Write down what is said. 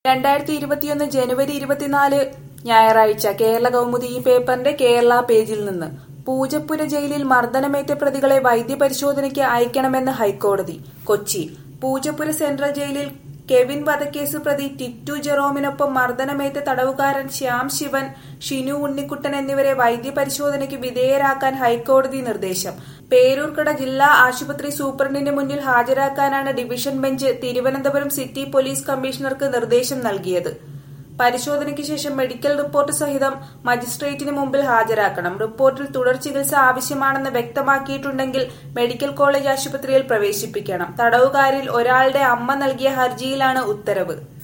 രണ്ടായിരത്തി ഇരുപത്തിയൊന്ന് ജനുവരി ഇരുപത്തിനാല് ഞായറാഴ്ച കേരള കൗമുദി ഈ പേപ്പറിന്റെ കേരള പേജിൽ നിന്ന് പൂജപ്പുര ജയിലിൽ മർദ്ദനമേറ്റ പ്രതികളെ വൈദ്യപരിശോധനയ്ക്ക് അയക്കണമെന്ന് ഹൈക്കോടതി കൊച്ചി പൂജപ്പുര സെൻട്രൽ ജയിലിൽ കെവിൻ വധക്കേസ് പ്രതി ടിറ്റു ജെറോമിനൊപ്പം മർദ്ദനമേറ്റ തടവുകാരൻ ശ്യാം ശിവൻ ഷിനു ഉണ്ണിക്കുട്ടൻ എന്നിവരെ വൈദ്യപരിശോധനയ്ക്ക് വിധേയരാക്കാൻ ഹൈക്കോടതി നിർദ്ദേശം പേരൂർക്കട ജില്ലാ ആശുപത്രി സൂപ്രണ്ടിന് മുന്നിൽ ഹാജരാക്കാനാണ് division bench Thiruvananthapuram city police കമ്മീഷണർക്ക് നിർദ്ദേശം നൽകിയത് പരിശോധനയ്ക്ക് ശേഷം മെഡിക്കൽ റിപ്പോർട്ട് സഹിതം മജിസ്ട്രേറ്റിന് മുമ്പിൽ ഹാജരാക്കണം റിപ്പോർട്ടിൽ തുടർ ചികിത്സ ആവശ്യമാണെന്ന് വ്യക്തമാക്കിയിട്ടുണ്ടെങ്കിൽ മെഡിക്കൽ കോളേജ് ആശുപത്രിയിൽ പ്രവേശിപ്പിക്കണം തടവുകാരിൽ ഒരാളുടെ അമ്മ നൽകിയ ഹർജിയിലാണ് ഉത്തരവ്